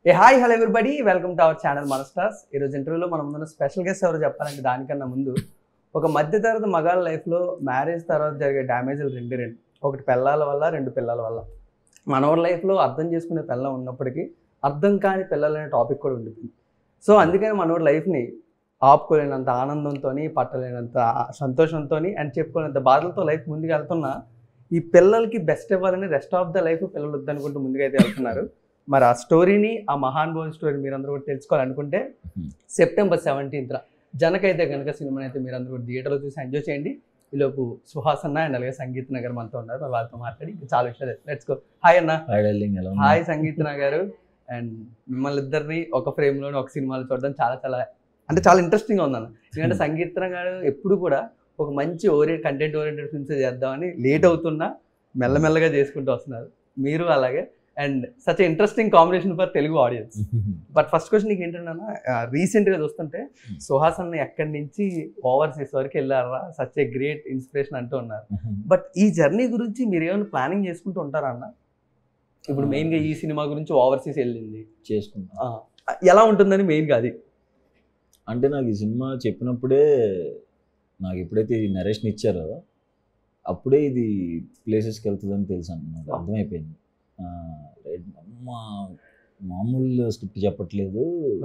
A hi hello everybody welcome to our channel మన stars ఈరోజు ఇంటర్వ్యూలో మనం ముందు స్పెషల్ గెస్ట్ ఎవరు చెప్పాలంటే దానికన్నా ముందు ఒక మధ్యతరగతి మగాళ్ళ లైఫ్లో మ్యారేజ్ తర్వాత జరిగే డ్యామేజ్లు రెండు రెండు ఒకటి పిల్లల వల్ల రెండు పిల్లల వల్ల మనవరి లైఫ్లో అర్థం చేసుకునే పిల్ల ఉన్నప్పటికీ అర్థం కాని పిల్లలు అనే టాపిక్ కూడా ఉంటుంది సో అందుకని మనోడి లైఫ్ని ఆపుకోలేనంత ఆనందంతో పట్టలేనంత సంతోషంతో అండ్ చెప్పుకోలేనంత బాధలతో లైఫ్ ముందుకు వెళ్తున్నా ఈ పిల్లలకి బెస్ట్ ఇవ్వాలని రెస్ట్ ఆఫ్ ద లైఫ్ పిల్లలు వద్దనుకుంటూ ముందుకైతే వెళ్తున్నారు మరి ఆ స్టోరీని ఆ మహాన్ భవన్ స్టోరీ మీరందరూ కూడా తెలుసుకోవాలనుకుంటే సెప్టెంబర్ సెవెంటీన్త్ జనకైతే కనుక సినిమాని అయితే మీరందరూ కూడా థియేటర్లో చూసి ఎంజాయ్ చేయండి ఈలోపు సుహాసన్న అండ్ అలాగే సంగీత్ నగర్ మనతో ఉన్నారు మరి వాళ్ళతో మాట్లాడి ఇంకా చాలా విషయాలు లెట్స్ గో హాయ్ అన్న హాయ్ డార్లింగ్ ఎలా హాయ్ సంగీత్ నగర్ అండ్ మిమ్మల్ని ఇద్దరిని ఒక ఫ్రేమ్లోనే ఒక సినిమాలో చూడడం చాలా చాలా అంటే చాలా ఇంట్రెస్టింగ్ ఉందన్న ఎందుకంటే సంగీత్ గారు ఎప్పుడు కూడా ఒక మంచి ఓరియంట్ కంటెంట్ ఓరియంటెడ్ ఫిల్మ్స్ చేద్దామని లేట్ అవుతున్నా మెల్లమెల్లగా చేసుకుంటూ వస్తున్నారు మీరు అలాగే and such interesting combination for Telugu audience but first question నీకు ఏంటంటే రీసెంట్గా చూస్తుంటే సుహాస్ అన్న ఎక్కడి నుంచి ఓవర్సీస్ వరకు వెళ్ళారా సచ్ ఏ గ్రేట్ ఇన్స్పిరేషన్ అంటూ ఉన్నారు బట్ ఈ జర్నీ గురించి మీరు ఏమైనా ప్లానింగ్ చేసుకుంటూ ఉంటారా అన్న ఇప్పుడు మెయిన్గా ఈ సినిమా గురించి ఓవర్సీస్ వెళ్ళింది చేసుకున్నా ఆ, ఎలా ఉంటుందని మెయిన్గా అది అంటే నాకు ఈ సినిమా చెప్పినప్పుడే నాకు ఎప్పుడైతే ఈ నరేషన్ ఇచ్చారో అప్పుడే ఇది ప్లేసెస్కి వెళ్తుందని తెలుసు అన్నమాట అర్థమైపోయింది ఆ, రైట్ అమ్మ మామూలు స్క్రిప్ట్ చెప్పట్లేదు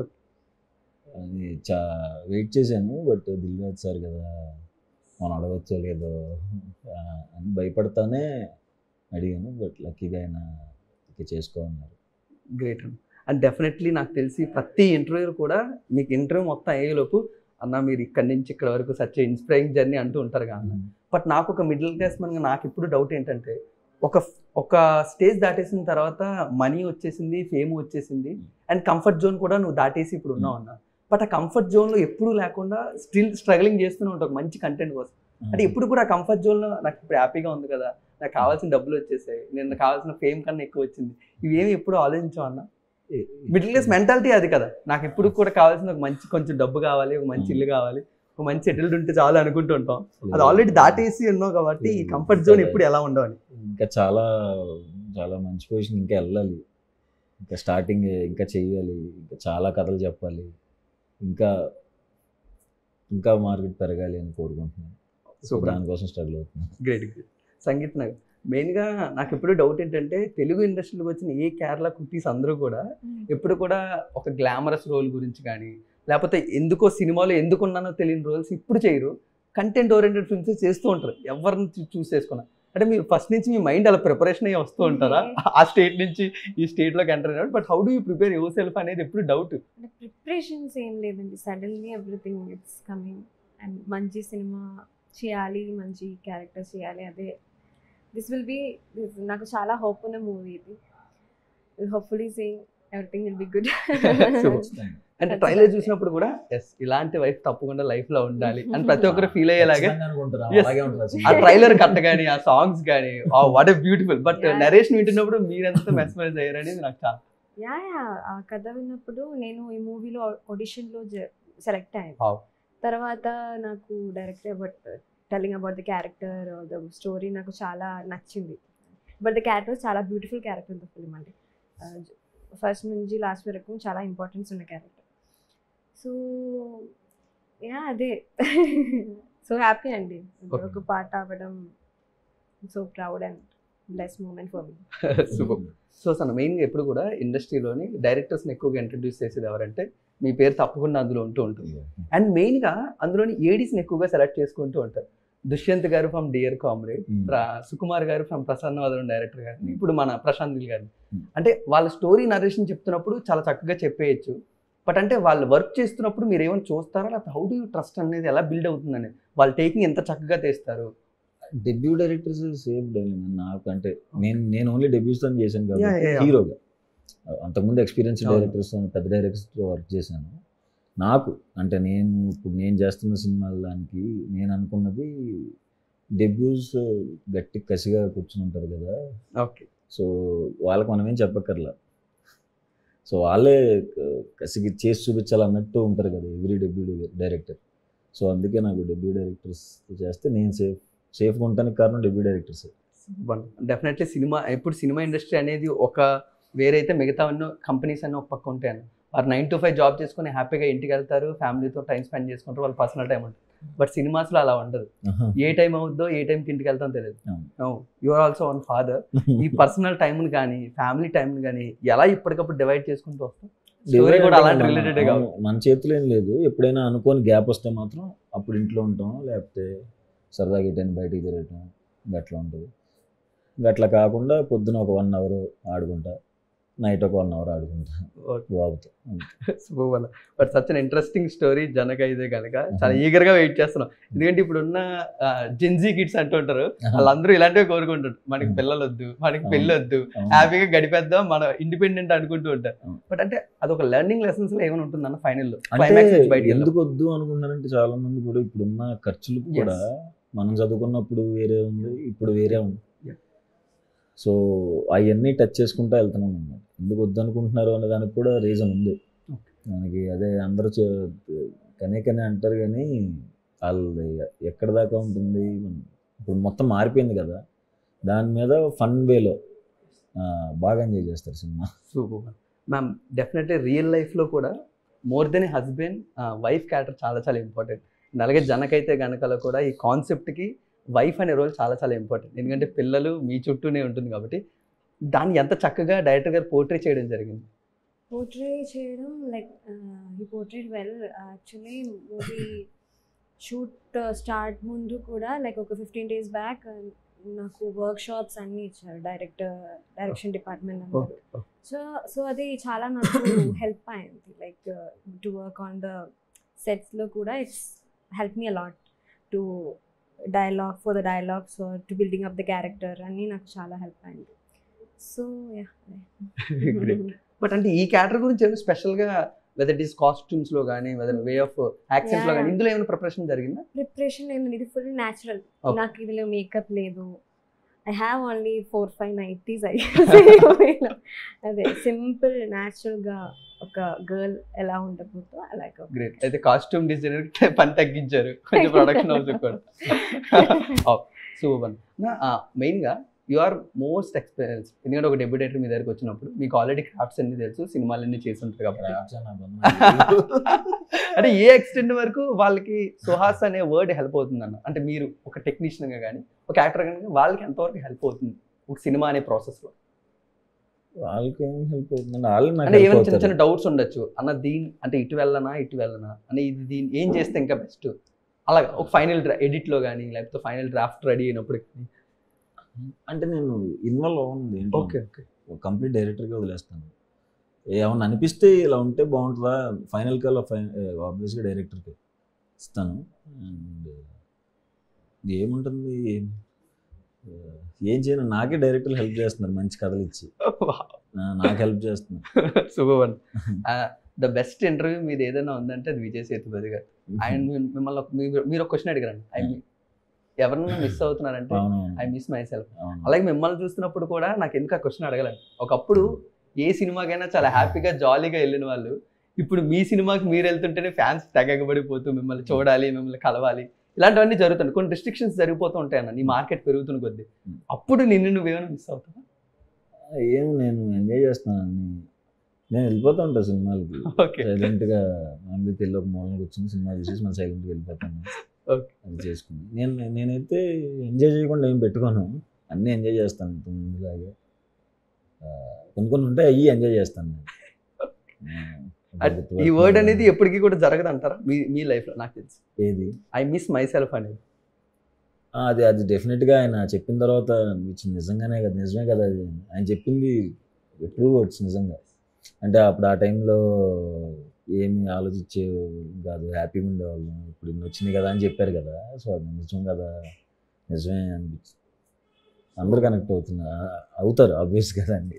అది చా వెయిట్ చేశాను బట్ దిల్రాజ్ సార్ కదా మనం అడగచ్చో లేదో ఆ, అని భయపడతానే అడిగాను బట్ లక్కీగా ఆయన ఇక చేసుకోమన్నారు గ్రేట్ అండ్ డెఫినెట్లీ నాకు తెలిసి ప్రతి ఇంటర్వ్యూ కూడా మీకు ఇంటర్వ్యూ మొత్తం అయ్యేలోపు అన్న మీరు ఇక్కడి నుంచి ఇక్కడ వరకు సచ్ ఇన్స్పైరింగ్ జర్నీ అంటూ ఉంటారు కదా బట్ నాకు ఒక మిడిల్ క్లాస్ మనగా నాకు ఇప్పుడు డౌట్ ఏంటంటే ఒక ఒక స్టేజ్ దాటేసిన తర్వాత మనీ వచ్చేసింది ఫేమ్ వచ్చేసింది అండ్ కంఫర్ట్ జోన్ కూడా నువ్వు దాటేసి ఇప్పుడు ఉన్నావు అన్న బట్ ఆ కంఫర్ట్ జోన్లో ఎప్పుడూ లేకుండా స్టిల్ స్ట్రగ్లింగ్ చేస్తూనే ఉంటావు ఒక మంచి కంటెంట్ కోసం అంటే ఇప్పుడు కూడా కంఫర్ట్ జోన్లో నాకు ఇప్పుడు హ్యాపీగా ఉంది కదా నాకు కావాల్సిన డబ్బులు వచ్చేసాయి నేను కావాల్సిన ఫేమ్ కన్నా ఎక్కువ వచ్చింది ఇవేమి ఎప్పుడు ఆలోచించావు అన్న మిడిల్ క్లాస్ మెంటాలిటీ అది కదా నాకు ఇప్పుడు కూడా కావాల్సిన ఒక మంచి కొంచెం డబ్బు కావాలి ఒక మంచి ఇల్లు కావాలి ఒక మంచి సెటిల్డ్ ఉంటే చాలు అనుకుంటూ ఉంటాం అది ఆల్రెడీ దాటేసి ఉన్నావు కాబట్టి ఈ కంఫర్ట్ జోన్ ఎప్పుడు ఎలా ఉండవని ఇంకా చాలా చాలా మంచి పొజిషన్ ఇంకా వెళ్ళాలి ఇంకా స్టార్టింగ్ ఇంకా చెయ్యాలి ఇంకా చాలా కథలు చెప్పాలి ఇంకా ఇంకా మార్కెట్ పెరగాలి అని కోరుకుంటున్నాను సో Super. దానికోసం స్ట్రగుల్ అవుతున్నాను గ్రేట్ గ్రేట్ సంగీత్ నగర్ మెయిన్గా నాకు ఎప్పుడు డౌట్ ఏంటంటే తెలుగు ఇండస్ట్రీలోకి వచ్చిన ఏ కేరళ కుటీస్ అందరూ కూడా ఎప్పుడు కూడా ఒక గ్లామరస్ రోల్ గురించి కానీ లేకపోతే ఎందుకో సినిమాలో ఎందుకు ఉన్నానో తెలియని రోల్స్ ఇప్పుడు చేయరు కంటెంట్ ఓరియంటెడ్ ఫిల్మ్స్ చేస్తూ ఉంటారు ఎవరిని చూస్ చేసుకున్నా అంటే మీరు ఫస్ట్ నుంచి మీ మైండ్ అలా ప్రిపరేషన్ అయ్యి వస్తూ ఉంటారా ఆ స్టేట్ నుంచి ఈ స్టేట్లోకి ఎంటర్ అయినప్పుడు but how do you prepare your self అనేది ఎప్పుడు డౌట్ అంటే ప్రిపరేషన్స్ ఏం లేదండి suddenly everything it's coming and మంచి సినిమా చేయాలి మంచి క్యారెక్టర్ చేయాలి అదే దిస్ విల్ బి నాకు చాలా హోప్ ఉన్న మూవీ ఇది hopefully saying everything will be good అంటే ట్రైలర్ చూసినప్పుడు కూడా ఎస్ ఇలాంటి వైఫ్ తప్పకుండా లైఫ్ లో ఉండాలి అని ప్రతి ఒక్కరు ఫీల్ అయ్యేలాగే ఖచ్చితంగా అనుకుంటారా? Yes. అలాగే ఉంటుంది ఆ ట్రైలర్ కట్ కానీ ఆ సాంగ్స్ కానీ what a beautiful but Yeah. Narration వింటున్నప్పుడు మీరెంత మెస్మరైజ్ అయ్యారనేది నాకు చాలా యా యా ఆ కథ విన్నప్పుడు నేను ఈ మూవీలో ఆడిషన్లో సెలెక్ట్ అయ్యాను Wow. తర్వాత నాకు director about telling about the character the story నాకు చాలా నచ్చింది బట్ ద క్యారెక్టర్ చాలా బ్యూటిఫుల్ క్యారెక్టర్ ద ఫిల్మ్ అంటే ఫస్ట్ నుంచి లాస్ట్ వరకు చాలా ఇంపార్టెన్స్ ఉన్న క్యారెక్టర్ సో యా అదే సో హ్యాపీ అండి Okay. ఒక పాట అవ్వడం so proud and bless moment for మీ సూపర్ సో అసలు మెయిన్గా ఎప్పుడు కూడా ఇండస్ట్రీలోని డైరెక్టర్స్ని ఎక్కువగా ఇంట్రడ్యూస్ చేసేది ఎవరంటే మీ పేరు తప్పకుండా అందులో ఉంటూ ఉంటుంది అండ్ మెయిన్గా అందులోని ఏడీస్ని ఎక్కువగా సెలెక్ట్ చేసుకుంటూ ఉంటారు దుష్యంత్ గారు ఫ్రమ్ డియర్ కామ్రేడ్ సుకుమార్ గారు ఫ్రమ్ ప్రసన్న వదలం డైరెక్టర్ గారు ఇప్పుడు మన ప్రశాంత్ నీల్ గారు Hmm. అంటే వాళ్ళ స్టోరీ నరేషన్ చెప్తున్నప్పుడు చాలా చక్కగా చెప్పేయచ్చు బట్ అంటే వాళ్ళు వర్క్ చేస్తున్నప్పుడు మీరు ఏమైనా చూస్తారా లేకపోతే హౌ డూ యూ ట్రస్ట్ అనేది ఎలా బిల్డ్ అవుతుంది అనేది వాళ్ళు టేకింగ్ ఎంత చక్కగా తీస్తారు డెబ్యూ డైరెక్టర్స్ సేఫ్ డైలింగ్ నాకు అంటే నేను నేను ఓన్లీ డెబ్యూస్ తో చేశాను Yeah, కాబట్టి yeah, yeah. హీరోగా అంతకుముందు ఎక్స్పీరియన్స్ అవును. డైరెక్టర్స్ పెద్ద డైరెక్టర్స్తో వర్క్ చేశాను నాకు అంటే నేను ఇప్పుడు నేను చేస్తున్న సినిమాల దానికి నేను అనుకున్నది డెబ్యూస్ గట్టి కసిగా కూర్చుని ఉంటారు కదా ఓకే సో వాళ్ళకి మనం ఏం చెప్పక్కర్లా సో వాళ్ళే క- కసిగి చేసి చూపించాలన్నట్టు ఉంటారు కదా ఎవ్రీ డెబ్యూ డైరెక్టర్ సో అందుకే నాకు డెబ్యూ డైరెక్టర్స్ చేస్తే నేను సేఫ్ సేఫ్గా ఉండడానికి కారణం డెబ్యూ డైరెక్టర్స్ డెఫినెట్లీ సినిమా ఇప్పుడు సినిమా ఇండస్ట్రీ అనేది ఒక వేరైతే మిగతా అన్ని కంపెనీస్ అన్నీ ఒక పక్క ఉంటాయన్న వారు నైన్ టు ఫైవ్ జాబ్ చేసుకుని హ్యాపీగా ఇంటికి వెళ్తారు ఫ్యామిలీతో టైం స్పెండ్ చేసుకుంటారు వాళ్ళ పర్సనల్ టైం ఉంటుంది బట్ సినిమాస్లో అలా ఉండదు ఆహా. ఏ టైం అవుద్దో ఏ టైంకి ఇంటికి వెళ్తాం తెలియదు అవును. You are also one father ఈ పర్సనల్ టైంని కానీ ఫ్యామిలీ టైంని కానీ ఎలా ఇప్పటికప్పుడు డివైడ్ చేసుకుంటూ వస్తాం స్టోరీ కూడా అలాంటి మన- రిలేటెడ్ అవును, మన చేతిలో ఏం లేదు ఎప్పుడైనా అనుకోని గ్యాప్ వస్తే మాత్రం అప్పుడు ఇంట్లో ఉంటాం లేకపోతే సరదాగా ఎటైనా బయటికి తిరగటం గట్లా ఉంటుంది గట్లా కాకుండా పొద్దున ఒక వన్ అవర్ ఆడుకుంటా నైట్ ఒక వన్ అవర్ ఆడుకుంటా బాబుతో super but such an interesting story Janaka ఇదే కనుక చాలా ఈగర్ గా వెయిట్ చేస్తున్నాం ఎందుకంటే ఇప్పుడున్న జెన్జీ కిడ్స్ అంటుంటారు వాళ్ళందరూ ఇలాంటివి కోరుకుంటారు మనకి అవును. పిల్లలు వద్దు మనకి అవును. పెళ్ళి వద్దు అవును. హ్యాపీగా గడిపేద్దాం మనం ఇండిపెండెంట్ అనుకుంటూ ఉంటారు అవును. బట్ అంటే అదొక లెర్నింగ్ లెసన్స్ లో ఏమైనా ఉంటుందన్న ఫైనల్ లో అంటే క్లైమాక్స్ నుంచి బయటికి ఎందుకు వద్దు అనుకున్నారంటే చాలా మంది కూడా ఇప్పుడున్న ఖర్చులకు కూడా మనం చదువుకున్నప్పుడు వేరే ఉంది ఇప్పుడు వేరే ఉంది Yeah. సో అవన్నీ టచ్ చేసుకుంటూ వెళ్తున్నాం అన్నమాట ఎందుకు వద్దు అనుకుంటున్నారు అనే దానికి కూడా రీజన్ ఉంది మనకి అదే అందరూ చే- కనే కనే అంటారు కానీ వాళ్ళది ఎక్కడ దాకా ఉంటుంది ఇప్పుడు మొత్తం మారిపోయింది కదా దాని మీద ఫన్ వేలో బాగా ఎంజాయ్ చేస్తారు cinema super ma'am definitely real లైఫ్లో కూడా more than husband wife character చాలా చాలా ఇంపార్టెంట్ అలాగే జనకైతే గనకలో కూడా ఈ కాన్సెప్ట్కి వైఫ్ అనే రోల్ చాలా చాలా ఇంపార్టెంట్ ఎందుకంటే పిల్లలు మీ చుట్టూనే ఉంటుంది కాబట్టి దాన్ని ఎంత చక్కగా డైరెక్టర్ గారు పోర్ట్రే చేయడం జరిగింది పోర్ట్రే చేయడం లైక్ ఈ portrait well actually movie shoot start ముందు కూడా లైక్ ఒక ఫిఫ్టీన్ డేస్ బ్యాక్ నాకు వర్క్ షాప్స్ అన్నీ ఇచ్చారు డైరెక్టర్ డైరెక్షన్ డిపార్ట్మెంట్ అందరూ సో సో అది చాలా నాకు హెల్ప్ అయింది like to work on the సెట్స్లో కూడా it's help me a lot to dialogue for the dialogues to building up the character అన్నీ నాకు చాలా హెల్ప్ అయింది సో యా బట్ అంటే ఈ క్యారెక్టర్ గురించి ఏమైనా స్పెషల్గా వెదర్ ఇట్ ఈస్ కాస్ట్యూమ్స్లో కానీ వెదర్ వే ఆఫ్ యాక్సెంట్లో కానీ Yeah. ఇందులో ఏమైనా ప్రిపరేషన్ జరిగిందా ప్రిపరేషన్ ఏంటంటే ఇది ఫుల్ న్యాచురల్ Okay. నాకు ఇదిలో మేకప్ లేదు I have only four five nighties అయ్యి అదే సింపుల్ గా ఒక గర్ల్ ఎలా ఉండబోతో అలాగే గ్రేట్ అయితే కాస్ట్యూమ్ డిజైనర్ పని తగ్గించారు కొంచెం ప్రొడక్షన్ హౌస్ కూడా సూపర్ మెయిన్గా యు ఆర్ మోస్ట్ ఎక్స్పీరియన్స్ ఎందుకంటే ఒక డెబ్యూటేటర్ మీ దగ్గరికి వచ్చినప్పుడు మీకు ఆల్రెడీ క్రాఫ్ట్స్ అన్ని తెలుసు సినిమాలు అన్ని చేసి ఉంటారు కాబట్టి అంటే ఏ ఎక్స్టెంట్ వరకు వాళ్ళకి సుహాస్ అనే వర్డ్ హెల్ప్ అవుతుంది అన్న అంటే మీరు ఒక టెక్నీషియన్గా కానీ ఒక యాక్టర్ కానీ వాళ్ళకి ఎంతవరకు హెల్ప్ అవుతుంది ఒక సినిమా అనే ప్రాసెస్లో వాళ్ళకి ఏం హెల్ప్ అవుతుందండి వాళ్ళు నాకు అంటే help ఏమైనా చిన్న అవుతారు. చిన్న డౌట్స్ ఉండొచ్చు అన్న దీని అంటే ఇటు వెళ్ళనా ఇటు వెళ్ళనా అని ఇది దీన్ని ఏం చేస్తే ఇంకా బెస్ట్ అలాగా ఒక ఫైనల్ ఎడిట్లో కానీ లేకపోతే ఫైనల్ డ్రాఫ్ట్ రెడీ అయినప్పుడు అంటే నేను ఇన్వాల్వ్ అవుతుంది ఓకే ఓకే కంప్లీట్ డైరెక్టర్గా వదిలేస్తాను ఏమన్నా అనిపిస్తే ఇలా ఉంటే బాగుంటుందా ఫైనల్ కాల్ ఆబ్వియస్గా డైరెక్టర్కి ఇస్తాను అండ్ ఏముంటుంది ఏం ఆ, ఏం చేయను నాకే డైరెక్టర్లు హెల్ప్ చేస్తున్నారు మంచి కథలు ఇచ్చి నా- నాకు హెల్ప్ చేస్తున్నారు శుభవన్ ద బెస్ట్ ఇంటర్వ్యూ మీరు ఏదైనా ఉందంటే అది విజయ్ సేతుపతి గారు ఆయన మీ- మిమ్మల్ని ఒక- మీరు- మీరు ఒక క్వశ్చన్ అడిగారండి ఐ ఎవరన్నా మిస్ అవుతున్నారంటే అవునవును ఐ మిస్ మై సెల్ఫ్ అవును. అలాగే మిమ్మల్ని చూస్తున్నప్పుడు కూడా నాకు ఎందుకు ఆ క్వశ్చన్ అడగలేదు ఒకప్పుడు ఏ సినిమాకైనా చాలా హ్యాపీగా జాలీగా వెళ్ళిన వాళ్ళు ఇప్పుడు మీ సినిమాకి మీరు వెళ్తుంటేనే ఫ్యాన్స్ తెగబడిపోతూ మిమ్మల్ని చూడాలి మిమ్మల్ని కలవాలి ఇలాంటివన్నీ జరుగుతుంది కొన్ని రిస్ట్రిక్షన్స్ జరిగిపోతూ ఉంటాయి అన్న నీ మార్కెట్ పెరుగుతున్న కొద్దీ అప్పుడు నిన్ను నువ్వేమైనా మిస్ అవుతావా ఏం నేను ఎంజాయ్ చేస్తున్నాను అన్ని నేను వెళ్ళిపోతా ఉంటా సినిమాలకి ఓకే సైలెంట్గా మామూలుగా తెల్ల ఒక మూలన కూర్చొని సినిమా చూసేసి మనం సైలెంట్గా వెళ్ళిపోతాను Okay. అది చేసుకుని నేను నేనైతే ఎంజాయ్ చేయకుండా ఏం పెట్టుకోను అన్నీ ఎంజాయ్ చేస్తాను ఇంత ముందులాగే ఆ, కొన్ని కొన్ని ఉంటాయి అయ్యి ఎంజాయ్ చేస్తాను నేను ఆ, ఈ వర్డ్ అనేది ఎప్పటికీ కూడా జరగదు అంటారా మీ మీ లైఫ్లో నాకు తెలుసు ఏది ఐ మిస్ మై సెల్ఫ్ అనేది ఆ, అది అది డెఫినెట్గా ఆయన చెప్పిన తర్వాత అనిపించింది నిజంగానే కదా నిజమే కదా అది ఆయన చెప్పింది ట్రూ వర్డ్స్ నిజంగా అంటే అప్పుడు ఆ టైంలో ఏమి ఆలోచించే కాదు హ్యాపీగా ఉండేవాళ్ళం ఇప్పుడు ఇన్ని వచ్చింది కదా అని చెప్పారు కదా సో అది నిజం కదా నిజమే అనిపించింది అందరూ కనెక్ట్ అవుతున్నారు అవుతారు ఆబ్వియస్ కదా అండి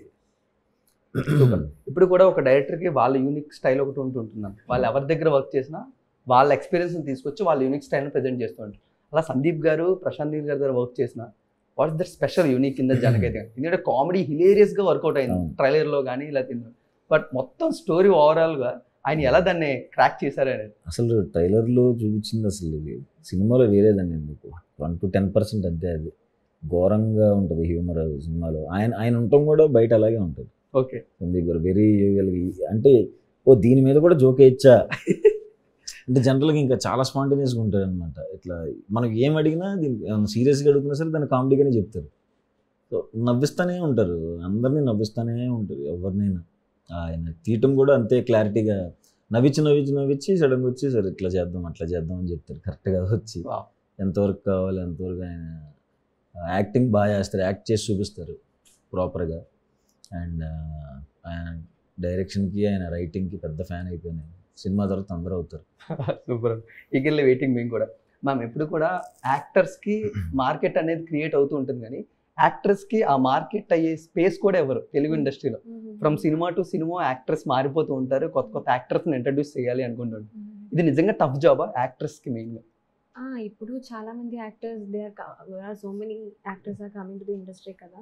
ఇప్పుడు కూడా ఒక డైరెక్టర్కి వాళ్ళ యూనిక్ స్టైల్ ఒకటి ఉంటుంటున్నాను వాళ్ళు ఎవరి దగ్గర వర్క్ చేసినా వాళ్ళ ఎక్స్పీరియన్స్ని తీసుకొచ్చి వాళ్ళ యూనిక్ స్టైల్ని ప్రజెంట్ చేస్తూ ఉంటారు అలా సందీప్ గారు ప్రశాంత్ నీల్ గారి దగ్గర వర్క్ చేసిన వాట్ దట్ స్పెషల్ యూనిక్ కింద జనకైతే ఎందుకంటే కామెడీ హిలేరియస్గా వర్కౌట్ అయింది అవును. ట్రైలర్లో కానీ ఇలా తింది బట్ మొత్తం స్టోరీ ఓవరాల్గా ఆయన ఎలా దాన్ని క్రాక్ చేశారనేది అసలు ట్రైలర్లో చూపించింది అసలు ఇది సినిమాలో వేరేదండి మీకు వన్ టు టెన్ పర్సెంట్ అంతే అది ఘోరంగా ఉంటుంది హ్యూమర్ సినిమాలో ఆయన ఆయన ఉండటం కూడా బయట అలాగే ఉంటుంది ఓకే సందీప్ గారు వెరీ అంటే ఓ దీని మీద కూడా జోక్ వేయచ్చా అంటే జనరల్గా ఇంకా చాలా స్పాంటేనియస్గా ఉంటారు అనమాట ఇట్లా మనం ఏం అడిగినా దీనికి సీరియస్గా అడుగుతున్నా సరే దాన్ని కామెడీగానే చెప్తారు సో నవ్విస్తానే ఉంటారు అందరినీ నవ్విస్తానే ఉంటారు ఎవరినైనా ఆయన తీయటం కూడా అంతే క్లారిటీగా నవ్వించి నవ్వించి నవ్వించి సడన్గా వచ్చి సరే ఇట్లా చేద్దాం అట్లా చేద్దాం అని చెప్తారు కరెక్ట్గా వచ్చి Wow. ఎంతవరకు కావాలి ఎంతవరకు ఆయన యాక్టింగ్ బాగా చేస్తారు యాక్ట్ చేసి చూపిస్తారు ప్రాపర్గా అండ్ ఆయన డైరెక్షన్కి ఆయన రైటింగ్కి పెద్ద ఫ్యాన్ అయిపోయినాయి సినిమా తర్వాత అందరూ అవుతారు సూపర్ ఈగర్లీ వెయిటింగ్ మేము కూడా మ్యామ్ ఎప్పుడు కూడా యాక్టర్స్కి మార్కెట్ అనేది క్రియేట్ అవుతూ ఉంటుంది కానీ యాక్టర్స్కి ఆ మార్కెట్ అయ్యే స్పేస్ కూడా ఎవరు తెలుగు ఇండస్ట్రీలో from cinema to cinema actors మారిపోతూ ఉంటారు కొత్త కొత్త యాక్టర్స్ని ఇంట్రడ్యూస్ చేయాలి అనుకుంటుంటారు ఇది నిజంగా టఫ్ జాబా యాక్టర్స్కి మెయిన్గా ఆ, ఇప్పుడు చాలా మంది actors they are so many actors are coming to the industry కదా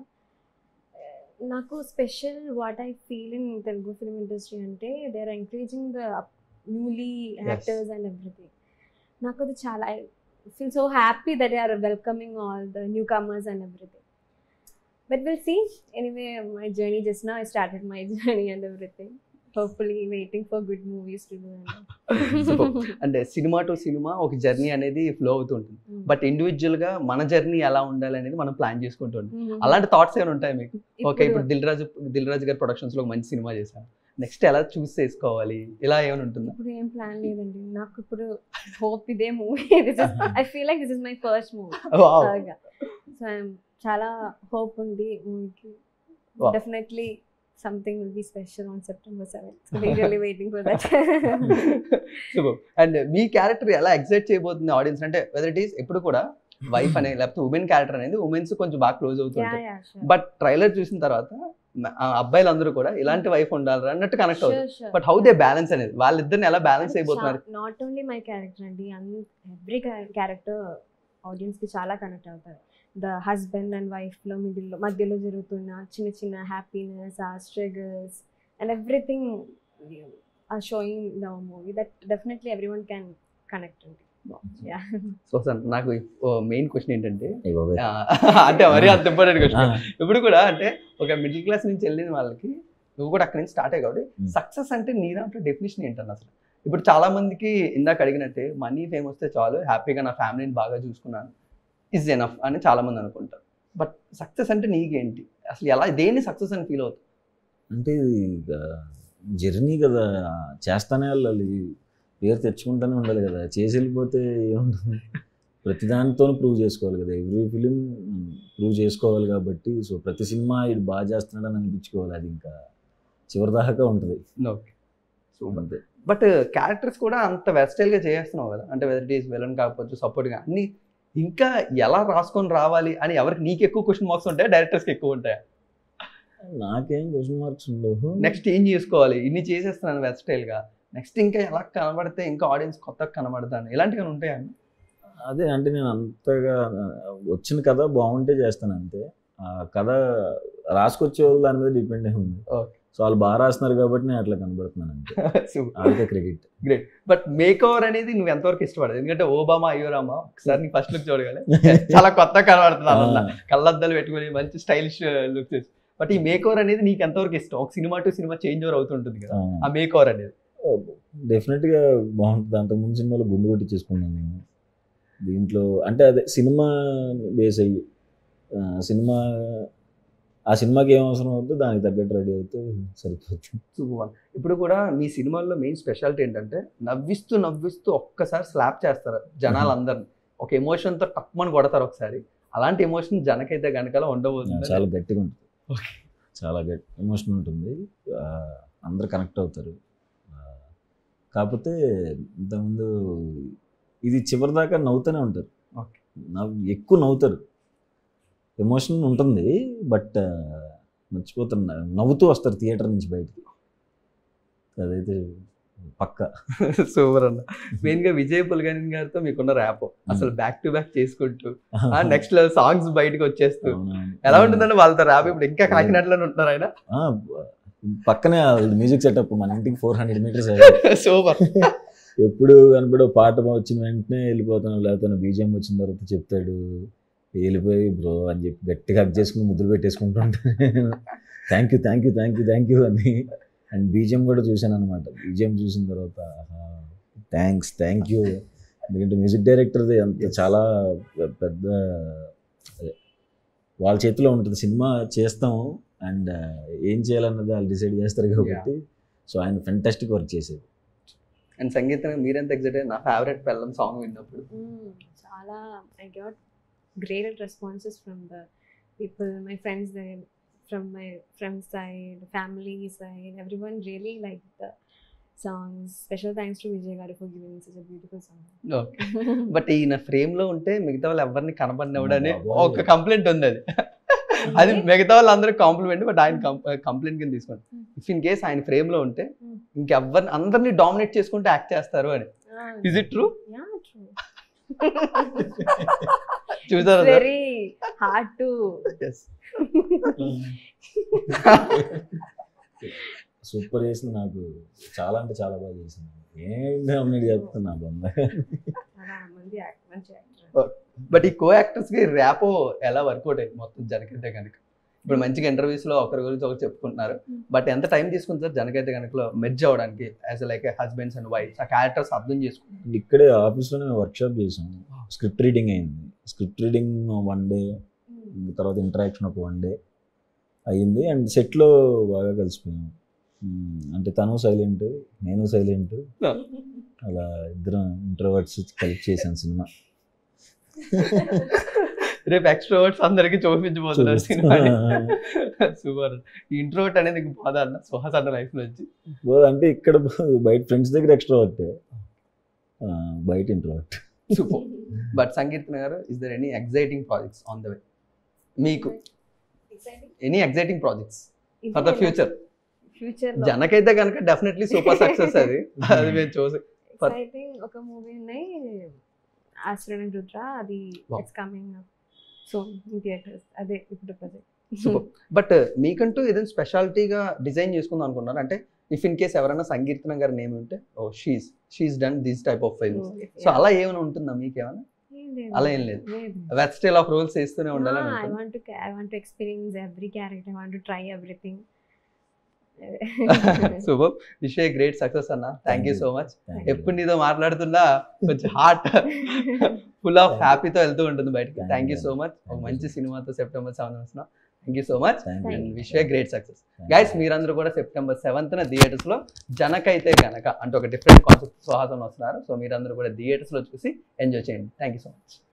నాకు special what I feel in Telugu film industry అంటే they are encouraging the newly actors and everything నాకు అది చాలా I feel so happy that are welcoming all the newcomers and everything but will see anyway my journey just నా I started my journey and everything hopefully waiting for good movies to do అంటే cinema to cinema ఒక journey అనేది flow అవుతూ ఉంటుంది but ఇండివిజువల్గా మన journey ఎలా ఉండాలి అనేది మనం ప్లాన్ చేసుకుంటూ ఉంటాం అలాంటి థాట్స్ ఏమైనా ఉంటాయి మీకు ఓకే ఇప్పుడు దిల్ రాజు దిల్ రాజు గారి ప్రొడక్షన్స్ లో ఒక మంచి సినిమా చేశాను నెక్స్ట్ ఎలా చూస్ చేసుకోవాలి ఇలా ఏమైనా ఉంటుందా ఇప్పుడు ఏం ప్లాన్ లేదండి నాకు ఇప్పుడు హోప్ ఇదే movie I feel like this is my first movie Wow. So చాలా హోప్ ఉంది మూవీకి Wow. Definitely something will be special on September seven so really waiting for that and మీ క్యారెక్టర్ ఎలా ఎగ్జైట్ చేయబోతుంది ఆడియన్స్ అంటే whether it is ఎప్పుడు కూడా wife అనే లేకపోతే ఉమెన్ క్యారెక్టర్ అనేది ఉమెన్స్ కొంచెం బాగా క్లోజ్ యా అవుతుంటాయి యా బట్ ట్రైలర్ చూసిన తర్వాత మ- ఆ అబ్బాయిలందరూ కూడా ఇలాంటి వైఫ్ ఉండాలి అన్నట్టు కనెక్ట్ అవుతారు sure sure but how they balance అనేది వాళ్ళిద్దరిని ఎలా బ్యాలెన్స్ అయిపోతున్నారు నాట్ ఓన్లీ మై క్యారెక్టర్ అండి ఎవ్రీ క్యారెక్టర్ ఆడియన్స్ కి చాలా కనెక్ట్ అవుతారు ద హస్బెండ్ అండ్ వైఫ్ లో మిడిల్లో మధ్యలో జరుగుతున్న చిన్న చిన్న హ్యాపీనెస్ ఆ struggles and everything are showing the movie that definitely every one can connect అండి యా సో సార్ నాకు మెయిన్ క్వశ్చన్ ఏంటంటే అయ్య బాబోయ్. ఆ, అంటే మరీ అంత ఇంపార్టెంట్ ఆ, క్వశ్చన్ ఇప్పుడు కూడా అంటే ఒక మిడిల్ క్లాస్ నుంచి వెళ్ళిన వాళ్ళకి నువ్వు కూడా అక్కడి నుంచి స్టార్ట్ అయ్యి కాబట్టి Hmm. సక్సెస్ అంటే నీ దాంట్లో డెఫినేషన్ ఏంటన్న అసలు ఇప్పుడు చాలా మందికి ఇందాక అడిగినట్టే మనీ ఫేమ్ వస్తే చాలు హ్యాపీగా నా ఫ్యామిలీని బాగా చూసుకున్నాను ఇస్ ఎనఫ్ అని చాలా మంది అనుకుంటారు బట్ సక్సెస్ అంటే నీకేంటి అసలు ఎలా దేన్ని సక్సెస్ అని ఫీల్ అవుతుంది అంటే ఇది జర్నీ కదా చేస్తానే వెళ్ళాలి పేరు తెచ్చుకుంటూనే ఉండాలి కదా చేసి వెళ్ళిపోతే ఏముంటుంది ప్రతి దానితో ప్రూవ్ చేసుకోవాలి కదా ఎవ్రీ ఫిలిం ప్రూవ్ చేసుకోవాలి కాబట్టి సో ప్రతి సినిమా ఇది బాగా చేస్తున్నాడని అనిపించుకోవాలి అది ఇంకా చివరి దాకా ఉంటుంది ఓకే సూపర్ అంతే బట్ క్యారెక్టర్స్ కూడా అంత వెస్టైల్గా చేస్తున్నావు కదా అంటే వెదర్ ఇట్ ఈస్ విలన్ కాకపోవచ్చు సపోర్ట్గా అన్ని ఇంకా ఎలా రాసుకొని రావాలి అని ఎవరికి నీకు ఎక్కువ క్వశ్చన్ మార్క్స్ ఉంటాయా డైరెక్టర్స్కి ఎక్కువ ఉంటాయా నాకేం క్వశ్చన్ మార్క్స్ ఉండవు నెక్స్ట్ ఏం చేసుకోవాలి ఇన్ని చేసేస్తున్నాను వెస్టైల్ గా నెక్స్ట్ ఇంకా ఎలా కనబడితే ఇంకా ఆడియన్స్ కొత్తగా కనబడతాను ఇలాంటివి ఉంటాయా అదే అంటే నేను అంతగా ఆ, వచ్చిన కథ బాగుంటే చేస్తాను అంతే ఆ కథ రాసుకొచ్చే వాళ్ళు దాని మీద డిపెండ్ అయి ఉంది Okay. సో వాళ్ళు బాగా రాస్తున్నారు కాబట్టి నేను అట్లా కనబడుతున్నాను అంతే అంతే క్రెడిట్ బట్ మేక్ ఓవర్ అనేది నువ్వు ఎంతవరకు ఇష్టపడదు ఎందుకంటే ఓబామా అయ్యోరామా ఒకసారి నీ ఫస్ట్ లుక్ చూడగానే చాలా కొత్తగా కనబడుతున్నాను అన్న కళ్ళద్దాలు పెట్టుకొని మంచి స్టైలిష్ లుక్ చేసి బట్ ఈ మేక్ ఓవర్ అనేది నీకు ఎంతవరకు ఇష్టం ఒక cinema to cinema change over అవుతుంటుంది కదా ఆ మేక్ ఓవర్ అనేది డెఫినెట్గా బాగుంటుంది అంతకుముందు సినిమాలో గుండు కొట్టి చేసుకున్నాను నేను దీంట్లో అంటే అదే సినిమా బేస్ అయ్యి ఆ, సినిమా ఆ సినిమాకి ఏం అవసరం అవుతుందో దానికి తగ్గట్టు రెడీ అవుతే సరిపోతుంది సూపర్ వన్ ఇప్పుడు కూడా మీ సినిమాల్లో మెయిన్ స్పెషాలిటీ ఏంటంటే నవ్విస్తూ నవ్విస్తూ ఒక్కసారి స్లాప్ చేస్తారు జనాలందరిని ఒక ఎమోషన్తో టక్మని కొడతారు ఒకసారి అలాంటి ఎమోషన్ జనకైతే గనకలా ఉండబోతుంది చాలా గట్టిగా ఉంటుంది Okay. చాలా గట్టి ఎమోషన్ ఉంటుంది ఆ, అందరు కనెక్ట్ అవుతారు ఆ, కాకపోతే ఇంతకుముందు ఇది చివరి దాకా నవ్వుతూనే ఉంటారు Okay. నవ్వు ఎక్కువ నవ్వుతారు ఎమోషన్ ఉంటుంది బట్ మర్చిపోతున్నారు నవ్వుతూ వస్తారు థియేటర్ నుంచి బయటికి అదైతే పక్క సూపర్ అన్న మెయిన్ గా విజయ్ పుల్గని గారితో మీకున్న ర్యాప్ అసలు బ్యాక్ టు బ్యాక్ చేసుకుంటూ నెక్స్ట్ సాంగ్స్ బయటకు వచ్చేస్తూ ఎలా ఉంటుందండి వాళ్ళతో ర్యాప్ ఇప్పుడు ఇంకా కాకినాడలోనే ఉంటున్నారు ఆయన ఆ, పక్కనే మ్యూజిక్ సెటప్ మన ఇంటికి ఫోర్ హండ్రెడ్ మీటర్స్ సూపర్ ఎప్పుడు కనపడో పాట వచ్చిన వెంటనే వెళ్ళిపోతాను లేకపోతే బీజిఎం వచ్చిన తర్వాత చెప్తాడు వెళ్ళిపోయి బ్రో అని చెప్పి గట్టిగా హక్ చేసుకుని ముద్దులు పెట్టేసుకుంటుంటాను thank you thank you thank you thank you అని అండ్ బీజిఎం కూడా చూశాను అనమాట బీజిఎం చూసిన తర్వాత థ్యాంక్స్ థ్యాంక్ యూ ఎందుకంటే మ్యూజిక్ డైరెక్టర్ది అంత చాలా పె- పెద్ద అదే, వాళ్ళ చేతిలో ఉంటుంది సినిమా చేస్తాం అండ్ ఏం చేయాలన్నది వాళ్ళు డిసైడ్ చేస్తారు కాబట్టి సో ఆయన ఫెంటాస్టిక్ వర్క్ చేసేది అండ్ సంగీతం మీరెంత ఎగ్జైట్ నా ఫేవరెట్ పెళ్ళం సాంగ్ విన్నప్పుడు చాలా I got great responses from the people my friends from my friends side family side every one really like the songs special thanks to Vijay garu for giving such a beautiful song but ఈయన frame లో ఉంటే మిగతా వాళ్ళు ఎవరిని కనబడినవడని బాబోయ్. ఒక complaint ఉంది అది అది మిగతా వాళ్ళందరూ కాంప్లిమెంట్ బట్ ఆయన కంప్లైంట్ కింద తీసుకోండి ఇఫ్ ఇన్ కేస్ ఆయన ఫ్రేమ్ లో ఉంటే Hmm. ఇంకెవ్వరిని అందరినీ డామినేట్ చేసుకుంటూ యాక్ట్ చేస్తారు అని is it true yeah true చూసారా వెరీ హార్డ్ టు సూపర్ చేసింది నాకు చాలా అంటే చాలా బాగా చేసింది ఏంటి అమ్మాయి చెప్తున్నా బొమ్మ చాలా మంది యాక్ట్ మంచి యాక్టర్ బట్ ఈ కో యాక్టర్స్ కి ర్యాపో ఎలా వర్కౌట్ అయింది మొత్తం జనకైతే కనుక ఇప్పుడు మంచిగా ఇంటర్వ్యూస్ లో ఒకరి గురించి ఒకరు చెప్పుకుంటున్నారు బట్ ఎంత టైం తీసుకుంటారు జనకైతే కనుక మెర్జ్ అవ్వడానికి as like husbands and wives ఆ క్యారెక్టర్స్ అర్థం చేసుకుంటారు అండ్ ఇక్కడే ఆఫీస్లోనే వర్క్షాప్ చేసాం స్క్రిప్ట్ రీడింగ్ అయింది స్క్రిప్ట్ రీడింగ్ వన్ డే తర్వాత ఇంటరాక్షన్ ఒక వన్ డే అయ్యింది అండ్ సెట్లో బాగా కలిసిపోయాం మ్మ్. అంటే తను సైలెంట్ నేను సైలెంట్ అలా ఇద్దరం ఇంట్రోవర్ట్స్ కలిపి చేశాను సినిమా రేపు ఎక్స్ట్రోవర్ట్స్ అందరికి చూపించబోతున్నారు సినిమా సూపర్ ఇంట్రోవర్ట్ అనేది ఇంక పోదా అన్న సుహాస్ అన్న లైఫ్ నుంచి బో- అంటే ఇక్కడ బయట ఫ్రెండ్స్ దగ్గర ఎక్స్ట్రోవర్ట్ బయట introvert super but Sankeerthana garu is there any exciting projects on the way మీకు any exciting projects for the future future జనకైతే కనుక డెఫినెట్లీ సూపర్ సక్సెస్ అది అది మేము చూసి for- ఎక్సైటింగ్ ఒక మూవీ ఉన్నాయి ఆశ్రయం రుద్ర అది Wow. It's coming so theatres అదే ఇప్పుడు ప్రజెంట్ సూపర్ బట్ మీకంటూ ఏదైనా స్పెషాలిటీగా డిజైన్ చేసుకుందాం అనుకున్నారు అంటే ఇఫ్ ఇన్ కేస్ ఎవరైనా సంకీర్తన గారి నేమ్ ఉంటే oh she's she's done this type of films so అలా ఏమైనా ఉంటుందా మీకు ఏమైనా అలా ఏం లేదు. వెబ్ స్టైల్ ఆఫ్ రోల్స్ చేస్తూనే ఉండాలని ఐ ఉంటుంది. Want to I want to experience every character I want to try everything super wish great success అన్న thank you you. So much ఎప్పుడు నీతో మాట్లాడుతున్నా కొంచెం హార్ట్ ఫుల్ ఆఫ్ హ్యాపీతో వెళ్తూ ఉంటుంది బయటకి Thank thank you you. So much ఒక Thank you, మంచి sir. సినిమాతో సెప్టెంబర్ సెవెన్ వస్తున్నాం thank you so much Thank you. And you. Wish great success guys మీరందరూ కూడా సెప్టెంబర్ సెవెంత్న థియేటర్స్లో జనకైతే గనక అంటే ఒక డిఫరెంట్ కాన్సెప్ట్ సుహాసం వస్తున్నారు సో మీరందరూ కూడా థియేటర్స్లో చూసి ఎంజాయ్ చేయండి థ్యాంక్ యూ సో మచ్